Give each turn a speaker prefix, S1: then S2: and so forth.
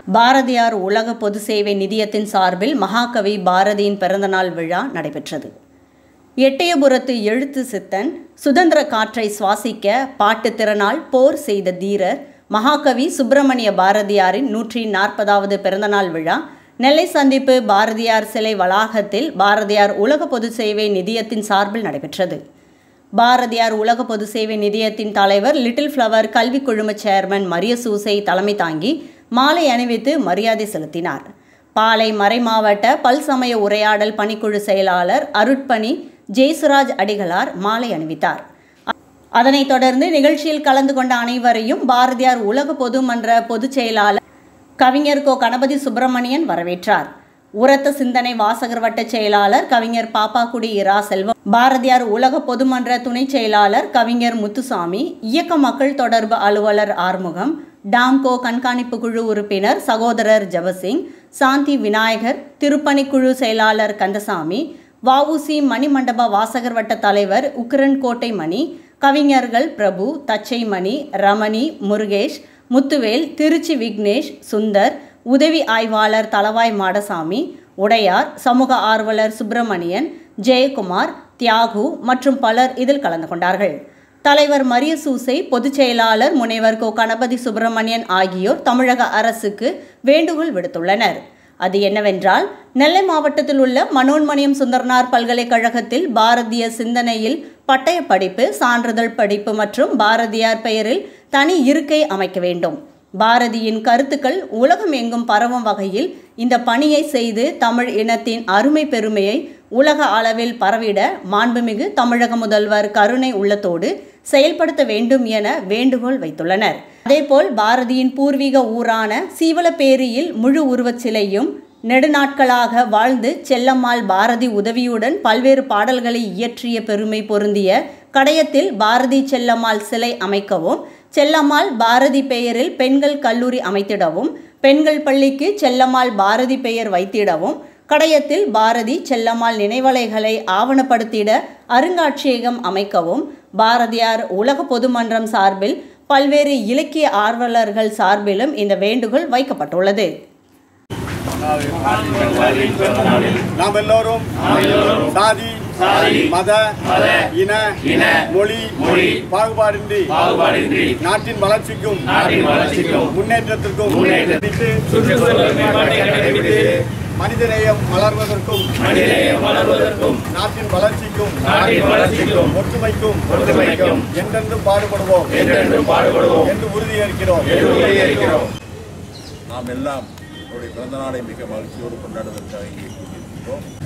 S1: பாரதியார் உலக பொது சேவை நிதியத்தின் சார்பில் மகாகவி பாரதியின் பிறந்தநாள் விழா நடைபெற்றது எட்டயபுரத்து எழுத்து சித்தன் சுதந்திர காற்றை சுவாசிக்க பாட்டு திறனால் போர் செய்த தீரர் மகாகவி சுப்பிரமணிய பாரதியாரின் நூற்றி நாற்பதாவது பிறந்தநாள் விழா நெல்லை சந்திப்பு பாரதியார் சிலை வளாகத்தில் பாரதியார் உலக பொது சேவை நிதியத்தின் சார்பில் நடைபெற்றது பாரதியார் உலக பொது சேவை நிதியத்தின் தலைவர் லிட்டில் ஃப்ளவர் கல்வி குழும சேர்மன் மரிய சூசை தலைமை தாங்கி மாலை அணிவித்து மரியாதை செலுத்தினார் பாலை மறைமாவட்ட பல்சமய உரையாடல் பணிக்குழு செயலாளர் அருட்பணி ஜெய்சுராஜ் அடிகளார் மாலை அணிவித்தார் அதனைத் தொடர்ந்து நிகழ்ச்சியில் கலந்து கொண்ட அனைவரையும் பாரதியார் உலக பொதுமன்ற பொதுச் செயலாளர் கவிஞர் கோ கணபதி சுப்பிரமணியன் வரவேற்றார் உரத்த சிந்தனை வாசகர் வட்ட செயலாளர் கவிஞர் பாப்பாக்குடி இரா செல்வம் பாரதியார் உலக பொதுமன்ற துணை செயலாளர் கவிஞர் முத்துசாமி இயக்க மக்கள் தொடர்பு அலுவலர் ஆறுமுகம் டாம்கோ கண்காணிப்பு குழு உறுப்பினர் சகோதரர் ஜபசிங் சாந்தி விநாயகர் திருப்பணிக்குழு செயலாளர் கந்தசாமி வஉசி மணிமண்டப வாசகர் வட்ட தலைவர் உக்கிரன் கோட்டை மணி கவிஞர்கள் பிரபு தச்சைமணி ரமணி முருகேஷ் முத்துவேல் திருச்சி விக்னேஷ் சுந்தர் உதவி ஆய்வாளர் தளவாய் மாடசாமி உடையார் சமூக ஆர்வலர் சுப்பிரமணியன் ஜெயக்குமார் தியாகு மற்றும் பலர் இதில் கலந்து கொண்டார்கள் தலைவர் மரிய சூசை பொதுச் செயலாளர் முனைவர் கோ கணபதி சுப்பிரமணியன் ஆகியோர் தமிழக அரசுக்கு வேண்டுகோள் விடுத்துள்ளனர் அது என்னவென்றால் நெல்லை மாவட்டத்தில் உள்ள மனோன்மணியம் சுந்தரனார் பல்கலைக்கழகத்தில் பாரதிய சிந்தனையில் பட்டய படிப்பு சான்றிதழ் படிப்பு மற்றும் பாரதியார் பெயரில் தனி இருக்கை அமைக்க வேண்டும் பாரதியின் கருத்துக்கள் உலகம் எங்கும் பரவும் வகையில் இந்த பணியை செய்து தமிழ் இனத்தின் அருமை பெருமையை உலக அளவில் பரவிட மாண்புமிகு தமிழக முதல்வர் கருணை உள்ளத்தோடு செயல்படுத்த வேண்டும் என வேண்டுகோள் வைத்துள்ளனர் அதேபோல் பாரதியின் பூர்வீக ஊரான சீவலப்பேரியில் முழு உருவச் சிலையும் நெடுநாட்களாக வாழ்ந்து செல்லம்மாள் பாரதி உதவியுடன் பல்வேறு பாடல்களை இயற்றிய பெருமை பொருந்திய கடையத்தில் பாரதி செல்லம்மாள் சிலை அமைக்கவும் செல்லம்மாள் பாரதி பெயரில் பெண்கள் கல்லூரி அமைத்திடவும் பெண்கள் பள்ளிக்கு செல்லம்மாள் பாரதி பெயர் வைத்திடவும் கடையத்தில் பாரதி செல்லம்மாள் நினைவலைகளை ஆவணப்படுத்திட அருங்காட்சியகம் அமைக்கவும் பாரதியார் உலக பொதுமன்றம் சார்பில் பல்வேறு இலக்கிய ஆர்வலர்கள் சார்பிலும் இந்த வேண்டுகோள் வைக்கப்பட்டுள்ளது
S2: நாம் எல்லோரும் சாதி மத இன மொழி பாகுபாடின்றி நாட்டின் வளர்ச்சிக்கும் முன்னேற்றத்திற்கும் மனிதநேயம் மலர்வதற்கும் நாட்டின் வளர்ச்சிக்கும் ஒற்றுமைக்கும் என்றென்றும் பாடுபடுவோம் என்று உறுதியேற்கிறோம்
S3: நாம் எல்லாம் அவருடைய பிறந்த நாளை மிக மகிழ்ச்சியோடு கொண்டாடுவதற்காக இங்கே கூடியிருக்கிறோம்